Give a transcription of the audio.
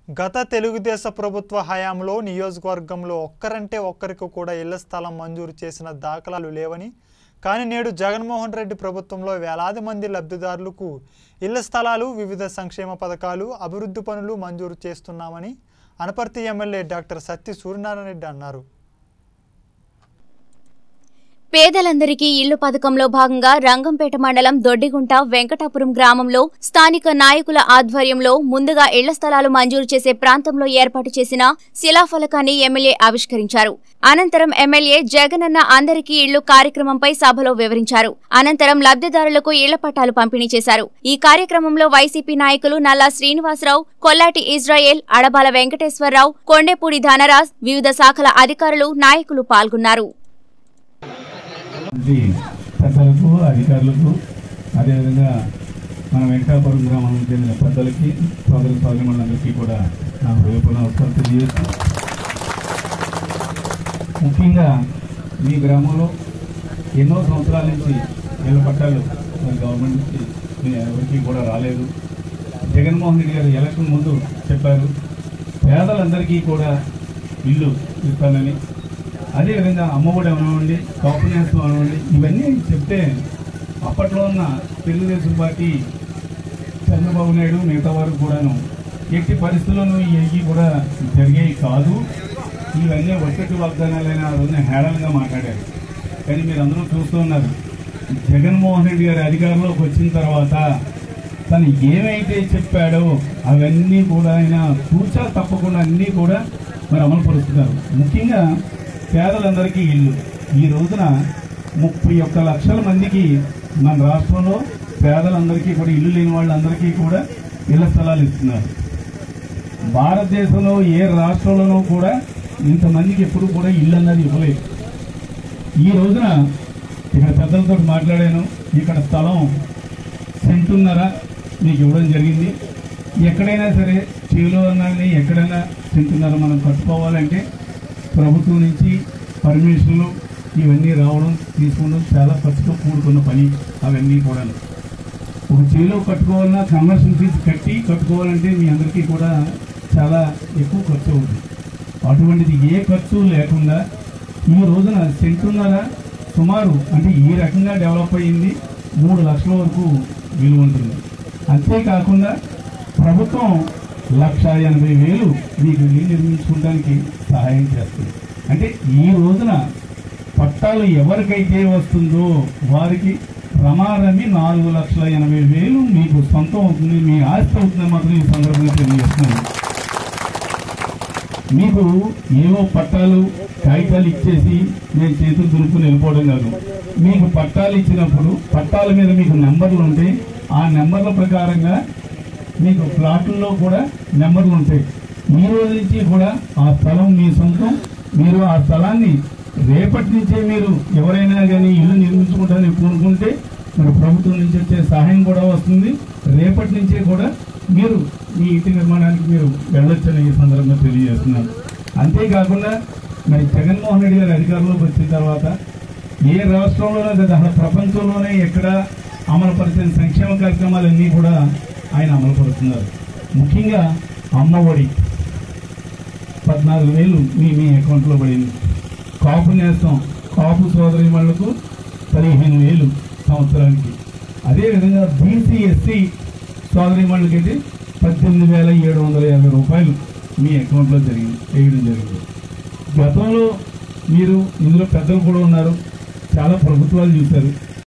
గత తెలుగుదేశ ప్రభుత్వ హయాంలో నియోజకవర్గంలో ఒక్కరంటే ఒక్కరికి కూడా ఇళ్ల స్థలం మంజూరు చేసిన దాఖలాలు లేవని కానీ నేడు జగన్మోహన్ రెడ్డి ప్రభుత్వంలో వేలాది మంది లబ్ధిదారులకు ఇళ్ల స్థలాలు వివిధ సంక్షేమ పథకాలు అభివృద్ధి పనులు మంజూరు చేస్తున్నామని అనపర్తి ఎమ్మెల్యే డాక్టర్ సత్తి సూర్యనారాయణ రెడ్డి అన్నారు పేదలందరికీ ఇల్లు పథకంలో భాగంగా రంగంపేట మండలం దొడ్డిగుంట వెంకటాపురం గ్రామంలో స్థానిక నాయకుల ఆధ్వర్యంలో ముందుగా ఇళ్ల స్థలాలు మంజూరు చేసే ప్రాంతంలో ఏర్పాటు చేసిన శిలాఫలకాన్ని ఎమ్మెల్యే ఆవిష్కరించారు అనంతరం ఎమ్మెల్యే జగనన్న అందరికీ ఇళ్లు కార్యక్రమంపై సభలో వివరించారు అనంతరం లబ్ధిదారులకు ఇళ్ల పట్టాలు పంపిణీ చేశారు ఈ కార్యక్రమంలో వైసీపీ నాయకులు నల్లా శ్రీనివాసరావు కొల్లాటి ఇజ్రాయేల్ అడబాల వెంకటేశ్వరరావు కొండేపూడి ధనరాజ్ వివిధ శాఖల అధికారులు నాయకులు పాల్గొన్నారు ఇది పెద్దలకు అధికారులకు అదేవిధంగా మన వెంకటాపురం గ్రామానికి చెందిన పెద్దలకి సోదరు సోదరిమణులందరికీ కూడా నా హృదయపూర్ణ నమస్కారం తెలియజేస్తూ ముఖ్యంగా మీ గ్రామంలో ఎన్నో సంవత్సరాల నుంచి ఇళ్ళ పట్టాలు మరి గవర్నమెంట్ నుంచి మీ ఎవరికి కూడా రాలేదు జగన్మోహన్ రెడ్డి గారు ఎలక్షన్ ముందు చెప్పారు పేదలందరికీ కూడా ఇల్లు ఇస్తానని అదేవిధంగా అమ్మఒడి అవనివ్వండి కాపునేస్తం అవనివ్వండి ఇవన్నీ చెప్తే అప్పట్లో ఉన్న తెలుగుదేశం పార్టీ చంద్రబాబు నాయుడు మిగతా వారు కూడాను ఎట్టి పరిస్థితుల్లోనూ ఇవి కూడా జరిగేవి కాదు ఇవన్నీ ఒక్కటి వాగ్దానాలైన ఆ రోజున హేళనగా మాట్లాడారు కానీ మీరు అందరూ చూస్తూ ఉన్నారు జగన్మోహన్ రెడ్డి గారి అధికారంలోకి వచ్చిన తర్వాత తను ఏమైతే చెప్పాడో అవన్నీ కూడా ఆయన కూర్చా తప్పకుండా అన్నీ కూడా మరి అమలు పరుస్తున్నారు ముఖ్యంగా పేదలందరికీ ఇల్లు ఈ రోజున ముప్పై ఒక్క లక్షల మందికి మన రాష్ట్రంలో పేదలందరికీ కూడా ఇల్లు లేని వాళ్ళందరికీ కూడా ఇళ్ల స్థలాలు ఇస్తున్నారు భారతదేశంలో ఏ రాష్ట్రంలోనూ కూడా ఇంతమందికి ఎప్పుడు కూడా ఇల్లు అన్నది ఇవ్వలేదు ఈ రోజున ఇక్కడ పెద్దలతో మాట్లాడాను ఇక్కడ స్థలం సెంటున్నర మీకు ఇవ్వడం జరిగింది ఎక్కడైనా సరే చేలో అన్నది ఎక్కడైనా సెంటున్నర మనం కట్టుకోవాలంటే ప్రభుత్వం నుంచి పర్మిషన్లు ఇవన్నీ రావడం తీసుకోవడం చాలా ఖర్చుతో కూడుకున్న పని అవన్నీ కూడా ఒక చేలో కట్టుకోవాలన్నా కన్వర్షన్ ఫీజు కట్టి కట్టుకోవాలంటే మీ అందరికీ కూడా చాలా ఎక్కువ ఖర్చు అవుతుంది అటువంటిది ఏ ఖర్చు లేకుండా ఈ రోజున సెంటున్నర సుమారు అంటే ఈ రకంగా డెవలప్ అయ్యింది మూడు లక్షల వరకు విలువ ఉంటుంది అంతేకాకుండా ప్రభుత్వం లక్ష ఎనభై వేలు మీకు ఇల్లు నిర్మించుకోవడానికి సహాయం చేస్తుంది అంటే ఈ రోజున పట్టాలు ఎవరికైతే వస్తుందో వారికి రమారమి నాలుగు లక్షల ఎనభై వేలు మీకు సొంతం అవుతుంది మీ ఆస్తి అవుతుందని మాత్రం ఈ సందర్భంగా తెలియజేస్తున్నాను మీకు ఏవో పట్టాలు కాగితాలు ఇచ్చేసి నేను చేతులు దులుపుకుని వెళ్ళిపోవడం కాదు మీకు పట్టాలు ఇచ్చినప్పుడు పట్టాల మీద మీకు నెంబర్లు ఉంటాయి ఆ నెంబర్ల ప్రకారంగా మీకు ప్లాట్లలో కూడా నెంబర్లు ఉంటాయి ఈ రోజు నుంచి కూడా ఆ స్థలం మీ సొంతం మీరు ఆ స్థలాన్ని రేపటి నుంచే మీరు ఎవరైనా కానీ ఇల్లు నిర్మించుకుంటారని కోరుకుంటే మరి ప్రభుత్వం నుంచి వచ్చే సహాయం కూడా వస్తుంది రేపటి నుంచే కూడా మీరు మీ ఇంటి నిర్మాణానికి మీరు వెళ్ళొచ్చని ఈ సందర్భంగా తెలియజేస్తున్నాను అంతేకాకుండా మరి జగన్మోహన్ రెడ్డి గారు అధికారంలోకి వచ్చిన తర్వాత ఏ రాష్ట్రంలోనే కదా అసలు ప్రపంచంలోనే ఎక్కడ అమలు పరిచిన సంక్షేమ కార్యక్రమాలన్నీ కూడా ఆయన అమలు పరుస్తున్నారు ముఖ్యంగా అమ్మఒడి పద్నాలుగు వేలు మీ మీ అకౌంట్లో పడింది కాపు నేస్తం కాపు సోదరి వాళ్లకు పదిహేను వేలు సంవత్సరానికి అదేవిధంగా బీసీ ఎస్సీ సోదరి వాళ్ళకైతే పద్దెనిమిది వేల ఏడు వందల యాభై రూపాయలు మీ అకౌంట్లో జరిగింది వేయడం జరిగింది గతంలో మీరు ఇందులో పెద్దలు కూడా ఉన్నారు చాలా ప్రభుత్వాలు చూశారు